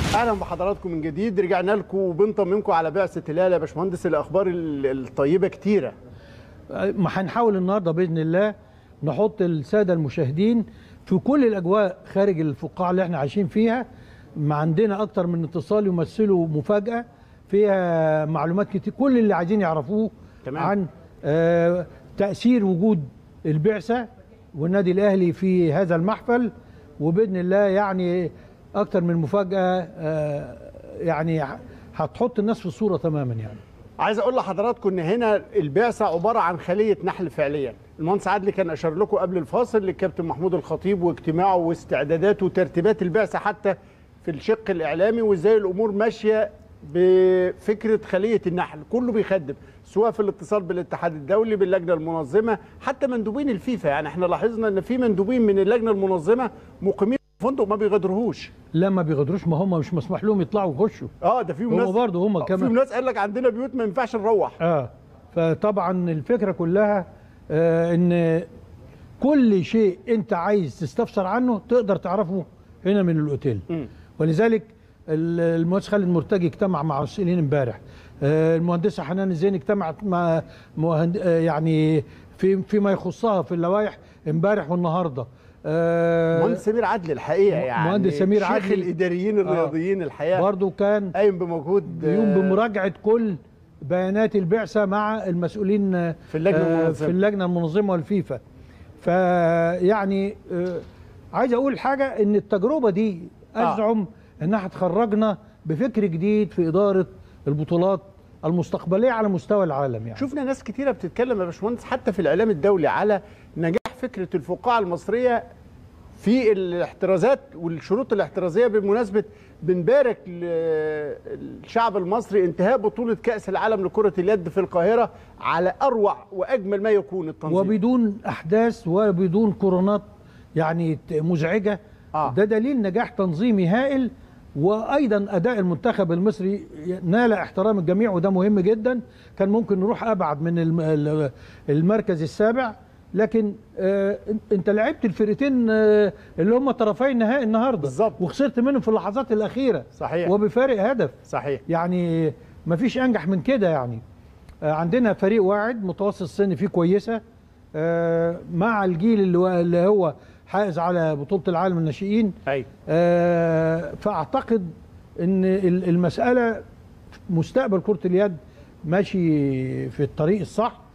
اهلا بحضراتكم من جديد رجعنا لكم وبنطمنكم على بعثه هلال يا باشمهندس الاخبار ال- الطيبه كتيره ما هنحاول النهارده باذن الله نحط الساده المشاهدين في كل الاجواء خارج الفقاعه اللي احنا عايشين فيها ما عندنا اكتر من اتصال يمثلوا مفاجاه فيها معلومات كتير كل اللي عايزين يعرفوه تمام. عن آه تاثير وجود البعثه والنادي الاهلي في هذا المحفل وباذن الله يعني اكتر من مفاجاه آه يعني هتحط الناس في الصوره تماما يعني عايز اقول لحضراتكم ان هنا البعثه عباره عن خليه نحل فعليا المهندس عادل كان اشار لكم قبل الفاصل للكابتن محمود الخطيب واجتماعه واستعداداته وترتيبات البعثه حتى في الشق الاعلامي وازاي الامور ماشيه بفكره خليه النحل كله بيخدم سواء في الاتصال بالاتحاد الدولي باللجنه المنظمه حتى مندوبين الفيفا يعني احنا لاحظنا ان في مندوبين من اللجنه المنظمه مقيمين في فندق ما بيغادروهوش لا ما بيغادروش ما هم مش مسموح لهم يطلعوا ويخشوا اه ده فيهم هم ناس برضه هم آه، كمان. فيهم ناس قال لك عندنا بيوت ما ينفعش نروح اه فطبعا الفكره كلها آه ان كل شيء انت عايز تستفسر عنه تقدر تعرفه هنا من الاوتيل مم. ولذلك ال- المهندس خالد مرتجي اجتمع مع مسؤولين امبارح آه المهندسه حنان الزين اجتمعت مع مهند... آه يعني في فيما يخصها في اللوائح امبارح والنهارده آه مهندس سمير عدلي الحقيقه يعني مهندس سمير شيخ عدلي. الاداريين الرياضيين الحقيقه برضه كان قايم بمجهود بيقوم آه، بمراجعه كل بيانات البعثه مع المسؤولين آه، في اللجنة آه، المنظمة. في اللجنه المنظمه والفيفا فيعني آه، عايز اقول حاجه ان التجربه دي آه. ازعم انها هتخرجنا بفكر جديد في اداره البطولات المستقبليه على مستوى العالم يعني شفنا ناس كتيره بتتكلم يا باشمهندس حتى في الاعلام الدولي على نجاح فكره الفقاعه المصريه في الاحترازات والشروط الاحترازيه بالمناسبه بنبارك للشعب المصري انتهاء بطوله كاس العالم لكره اليد في القاهره على اروع واجمل ما يكون التنظيم وبدون احداث وبدون كورونات يعني ت- مزعجه آه. ده دليل نجاح تنظيمي هائل وايضا اداء المنتخب المصري نال احترام الجميع وده مهم جدا كان ممكن نروح ابعد من الم- ال- المركز السابع لكن آه انت لعبت الفرقتين آه اللي هم طرفي النهائي النهارده بالظبط. وخسرت منهم في اللحظات الاخيره صحيح. وبفارق هدف صحيح يعني ما فيش انجح من كده يعني آه، عندنا فريق واعد متوسط السن فيه كويسه آه، مع الجيل اللي هو- اللي هو حائز على بطوله العالم الناشئين ايوه آه، فاعتقد ان ال- المساله مستقبل كره اليد ماشي في الطريق الصح